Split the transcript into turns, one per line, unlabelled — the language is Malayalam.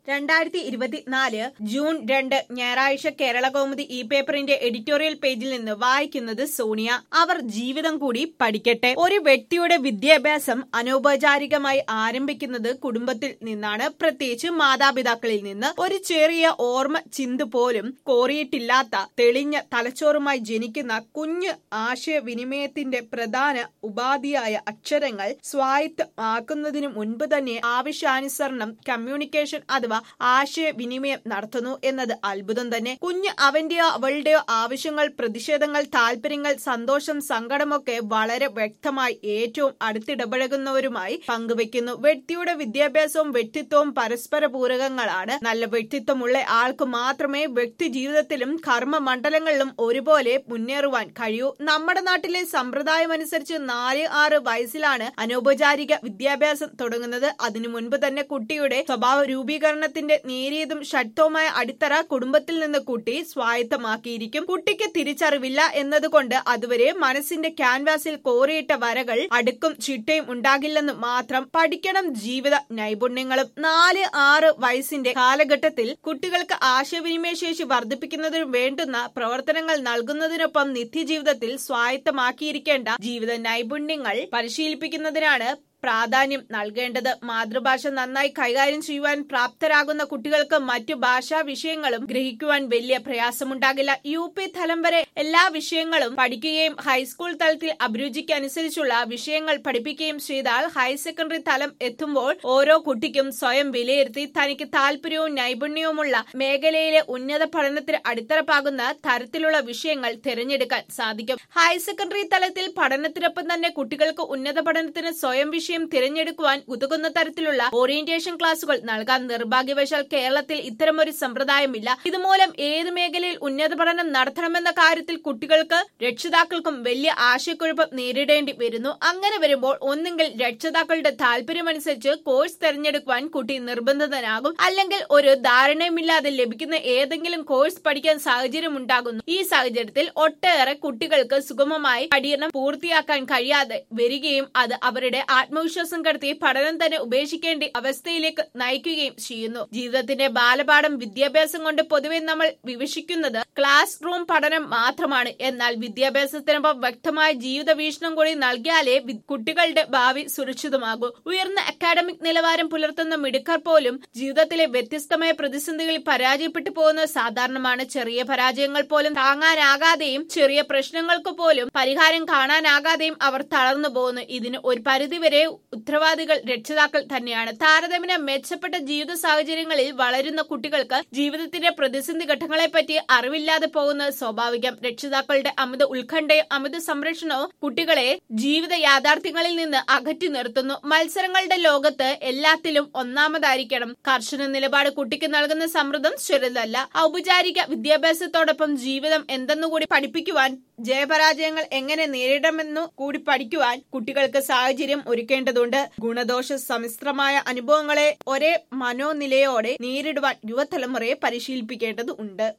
രണ്ടായിരത്തി ഇരുപത്തിനാല് ജൂൺ രണ്ട് ഞായറാഴ്ച കേരള കൗമുദി ഇ പേപ്പറിന്റെ എഡിറ്റോറിയൽ പേജിൽ നിന്ന് വായിക്കുന്നത് സോണിയ അവർ ജീവിതം കൂടി പഠിക്കട്ടെ ഒരു വ്യക്തിയുടെ വിദ്യാഭ്യാസം അനൗപചാരികമായി ആരംഭിക്കുന്നത് കുടുംബത്തിൽ നിന്നാണ് പ്രത്യേകിച്ച് മാതാപിതാക്കളിൽ നിന്ന് ഒരു ചെറിയ ഓർമ്മ ചിന്ത പോലും കോറിയിട്ടില്ലാത്ത തെളിഞ്ഞ തലച്ചോറുമായി ജനിക്കുന്ന കുഞ്ഞ് ആശയവിനിമയത്തിന്റെ പ്രധാന ഉപാധിയായ അക്ഷരങ്ങൾ സ്വായത്തമാക്കുന്നതിനു മുൻപ് തന്നെ ആവശ്യാനുസരണം കമ്മ്യൂണിക്കേഷൻ അഥവാ ആശയവിനിമയം നടത്തുന്നു എന്നത് അത്ഭുതം തന്നെ കുഞ്ഞ് അവന്റെയോ അവളുടെയോ ആവശ്യങ്ങൾ പ്രതിഷേധങ്ങൾ താല്പര്യങ്ങൾ സന്തോഷം സങ്കടമൊക്കെ വളരെ വ്യക്തമായി ഏറ്റവും അടുത്തിടപഴകുന്നവരുമായി പങ്കുവെക്കുന്നു വ്യക്തിയുടെ വിദ്യാഭ്യാസവും വ്യക്തിത്വവും പരസ്പര പൂരകങ്ങളാണ് നല്ല വ്യക്തിത്വമുള്ള ആൾക്ക് മാത്രമേ വ്യക്തി ജീവിതത്തിലും കർമ്മ മണ്ഡലങ്ങളിലും ഒരുപോലെ മുന്നേറുവാൻ കഴിയൂ നമ്മുടെ നാട്ടിലെ സമ്പ്രദായം അനുസരിച്ച് നാല് ആറ് വയസ്സിലാണ് അനൗപചാരിക വിദ്യാഭ്യാസം തുടങ്ങുന്നത് അതിനു മുൻപ് തന്നെ കുട്ടിയുടെ സ്വഭാവ രൂപീകരണത്തിന്റെ നേരിയതും ശക്തവുമായ അടിത്തറ കുടുംബത്തിൽ നിന്ന് കുട്ടി സ്വായത്തമാക്കിയിരിക്കും കുട്ടിക്ക് തിരിച്ചറിവില്ല എന്നതുകൊണ്ട് അതുവരെ മനസ്സിന്റെ ക്യാൻവാസിൽ കോറിയിട്ട വരകൾ അടുക്കും ചിട്ടയും ഉണ്ടാകില്ലെന്ന് മാത്രം പഠിക്കണം ജീവിത നൈപുണ്യങ്ങളും നാല് ആറ് വയസ്സിന്റെ കാലഘട്ടത്തിൽ കുട്ടികൾക്ക് ആശയവിനിമയ ശേഷി വർദ്ധിപ്പിക്കുന്നതിന് വേണ്ടുന്ന പ്രവർത്തനങ്ങൾ നൽകുന്നതിനൊപ്പം നിത്യജീവിതത്തിൽ സ്വായത്തമാക്കിയിരിക്കേണ്ട ജീവിത നൈപുണ്യങ്ങൾ പരിശീലിപ്പിക്കുന്നതിനാണ് പ്രാധാന്യം നൽകേണ്ടത് മാതൃഭാഷ നന്നായി കൈകാര്യം ചെയ്യുവാൻ പ്രാപ്തരാകുന്ന കുട്ടികൾക്ക് മറ്റു ഭാഷാ വിഷയങ്ങളും ഗ്രഹിക്കുവാൻ വലിയ പ്രയാസമുണ്ടാകില്ല യു പി തലം വരെ എല്ലാ വിഷയങ്ങളും പഠിക്കുകയും ഹൈസ്കൂൾ തലത്തിൽ അഭിരുചിക്ക് അനുസരിച്ചുള്ള വിഷയങ്ങൾ പഠിപ്പിക്കുകയും ചെയ്താൽ ഹയർ സെക്കൻഡറി തലം എത്തുമ്പോൾ ഓരോ കുട്ടിക്കും സ്വയം വിലയിരുത്തി തനിക്ക് താല്പര്യവും നൈപുണ്യവുമുള്ള മേഖലയിലെ ഉന്നത പഠനത്തിന് അടിത്തറപ്പാകുന്ന തരത്തിലുള്ള വിഷയങ്ങൾ തിരഞ്ഞെടുക്കാൻ സാധിക്കും ഹയർ സെക്കൻഡറി തലത്തിൽ പഠനത്തിനൊപ്പം തന്നെ കുട്ടികൾക്ക് ഉന്നത പഠനത്തിന് സ്വയം വിഷയം തിരഞ്ഞെടുക്കുവാൻ ഉതകുന്ന തരത്തിലുള്ള ഓറിയന്റേഷൻ ക്ലാസുകൾ നൽകാൻ നിർഭാഗ്യവശാൽ കേരളത്തിൽ ഇത്തരമൊരു സമ്പ്രദായമില്ല ഇതുമൂലം ഏത് മേഖലയിൽ ഉന്നത പഠനം നടത്തണമെന്ന കാര്യത്തിൽ കുട്ടികൾക്ക് രക്ഷിതാക്കൾക്കും വലിയ ആശയക്കുഴപ്പം നേരിടേണ്ടി വരുന്നു അങ്ങനെ വരുമ്പോൾ ഒന്നുകിൽ രക്ഷിതാക്കളുടെ താല്പര്യമനുസരിച്ച് കോഴ്സ് തിരഞ്ഞെടുക്കുവാൻ കുട്ടി നിർബന്ധിതനാകും അല്ലെങ്കിൽ ഒരു ധാരണയുമില്ലാതെ ലഭിക്കുന്ന ഏതെങ്കിലും കോഴ്സ് പഠിക്കാൻ സാഹചര്യം ഉണ്ടാകുന്നു ഈ സാഹചര്യത്തിൽ ഒട്ടേറെ കുട്ടികൾക്ക് സുഗമമായി പഠനം പൂർത്തിയാക്കാൻ കഴിയാതെ വരികയും അത് അവരുടെ ആത്മവിശ്വാസം കടത്തി പഠനം തന്നെ ഉപേക്ഷിക്കേണ്ട അവസ്ഥയിലേക്ക് നയിക്കുകയും ചെയ്യുന്നു ജീവിതത്തിന്റെ ബാലപാഠം വിദ്യാഭ്യാസം കൊണ്ട് പൊതുവെ നമ്മൾ വിവക്ഷിക്കുന്നത് ക്ലാസ് റൂം പഠനം മാത്രമാണ് എന്നാൽ വിദ്യാഭ്യാസത്തിനൊപ്പം വ്യക്തമായ ജീവിത വീക്ഷണം കൂടി നൽകിയാലേ കുട്ടികളുടെ ഭാവി സുരക്ഷിതമാകൂ ഉയർന്ന അക്കാഡമിക് നിലവാരം പുലർത്തുന്ന മിടുക്കർ പോലും ജീവിതത്തിലെ വ്യത്യസ്തമായ പ്രതിസന്ധികളിൽ പരാജയപ്പെട്ടു പോകുന്നത് സാധാരണമാണ് ചെറിയ പരാജയങ്ങൾ പോലും താങ്ങാനാകാതെയും ചെറിയ പ്രശ്നങ്ങൾക്ക് പോലും പരിഹാരം കാണാനാകാതെയും അവർ തളർന്നു പോകുന്നു ഇതിന് ഒരു പരിധിവരെ ഉത്തരവാദികൾ രക്ഷിതാക്കൾ തന്നെയാണ് താരതമ്യേന മെച്ചപ്പെട്ട ജീവിത സാഹചര്യങ്ങളിൽ വളരുന്ന കുട്ടികൾക്ക് ജീവിതത്തിന്റെ പ്രതിസന്ധി ഘട്ടങ്ങളെപ്പറ്റി അറിവില്ലാതെ പോകുന്നത് സ്വാഭാവികം രക്ഷിതാക്കളുടെ അമിത ഉത്കണ്ഠയും അമിത സംരക്ഷണവും കുട്ടികളെ ജീവിത യാഥാർത്ഥ്യങ്ങളിൽ നിന്ന് അകറ്റി നിർത്തുന്നു മത്സരങ്ങളുടെ ലോകത്ത് എല്ലാത്തിലും ഒന്നാമതായിരിക്കണം കർശന നിലപാട് കുട്ടിക്ക് നൽകുന്ന സമ്മർദ്ദം ചെറുതല്ല ഔപചാരിക വിദ്യാഭ്യാസത്തോടൊപ്പം ജീവിതം എന്തെന്നുകൂടി പഠിപ്പിക്കുവാൻ ജയപരാജയങ്ങൾ എങ്ങനെ നേരിടണമെന്നു കൂടി പഠിക്കുവാൻ കുട്ടികൾക്ക് സാഹചര്യം ഒരുക്കേണ്ടതുണ്ട് ഗുണദോഷ സമ്മിശ്രമായ അനുഭവങ്ങളെ ഒരേ മനോനിലയോടെ നേരിടുവാൻ യുവതലമുറയെ പരിശീലിപ്പിക്കേണ്ടതുണ്ട്